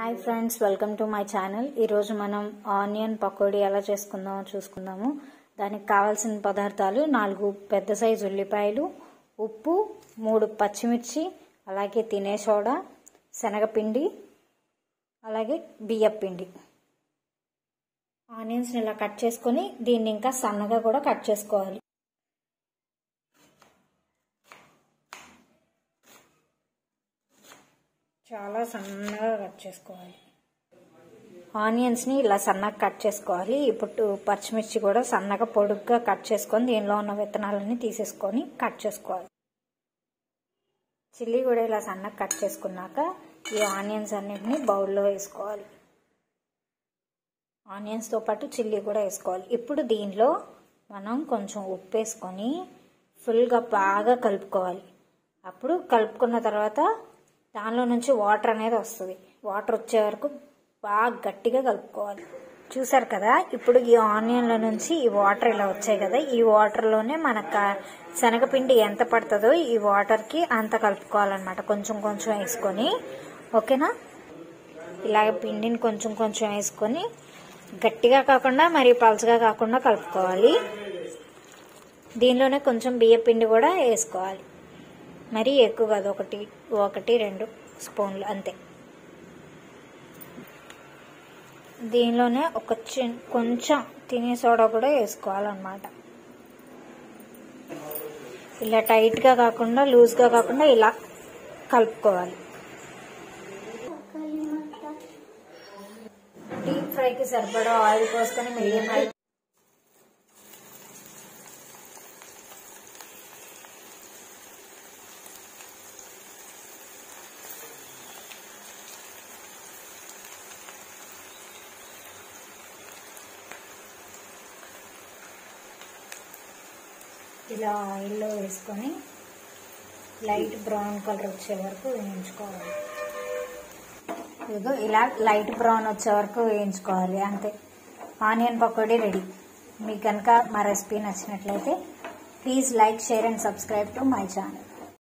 hi friends welcome to my channel ఈరోజు మనం onion pakodi ఎలా చేసుకుందామో చూసుకుందాము దానికి కావాల్సిన పదార్థాలు నాలుగు పెద్ద సైజు ఉల్లిపాయలు ఉప్పు మూడు పచ్చిమిర్చి అలాగే తినే సోడా శనగపిండి అలాగే బియ్యం పిండి ఆనియన్స్ని ఇలా కట్ చేసుకొని దీన్ని ఇంకా సన్నగా కూడా కట్ చేసుకోవాలి చాలా సన్నగా కట్ చేసుకోవాలి ఆనియన్స్ని ఇలా సన్నగా కట్ చేసుకోవాలి ఇప్పుడు పచ్చిమిర్చి కూడా సన్నగా పొడుగ్గా కట్ చేసుకొని దీనిలో ఉన్న విత్తనాలన్నీ తీసేసుకొని కట్ చేసుకోవాలి చిల్లీ కూడా ఇలా సన్నగా కట్ చేసుకున్నాక ఈ ఆనియన్స్ అన్నిటిని బౌల్లో వేసుకోవాలి ఆనియన్స్తో పాటు చిల్లీ కూడా వేసుకోవాలి ఇప్పుడు దీనిలో మనం కొంచెం ఉప్పు వేసుకొని ఫుల్గా బాగా కలుపుకోవాలి అప్పుడు కలుపుకున్న తర్వాత దానిలో నుంచి వాటర్ అనేది వస్తుంది వాటర్ వచ్చే వరకు బాగా గట్టిగా కలుపుకోవాలి చూసారు కదా ఇప్పుడు ఈ ఆనియన్ల నుంచి ఈ వాటర్ ఇలా వచ్చాయి కదా ఈ వాటర్లోనే మనకు శనగపిండి ఎంత పడుతుందో ఈ వాటర్కి అంత కలుపుకోవాలన్నమాట కొంచెం కొంచెం వేసుకొని ఓకేనా ఇలాగ పిండిని కొంచెం కొంచెం వేసుకొని గట్టిగా కాకుండా మరి పలుచగా కాకుండా కలుపుకోవాలి దీనిలోనే కొంచెం బియ్య పిండి కూడా వేసుకోవాలి మరీ ఎక్కువ కాదు ఒకటి ఒకటి రెండు స్పూన్లు అంతే దీనిలోనే ఒక చిన్ కొంచెం తినే సోడా కూడా వేసుకోవాలన్నమాట ఇలా టైట్గా కాకుండా లూజ్గా కాకుండా ఇలా కలుపుకోవాలి డీప్ ఫ్రైకి సరిపడా ఆయిల్ పోసుకొని మీడియం హై ఇలా ఆయిల్లో వేసుకొని లైట్ బ్రౌన్ కలర్ వచ్చే వరకు వేయించుకోవాలి ఇదిగో ఇలా లైట్ బ్రౌన్ వచ్చే వరకు వేయించుకోవాలి అంతే ఆనియన్ పకోడీ రెడీ మీకు కనుక మా రెసిపీ నచ్చినట్లయితే please like share and subscribe to my channel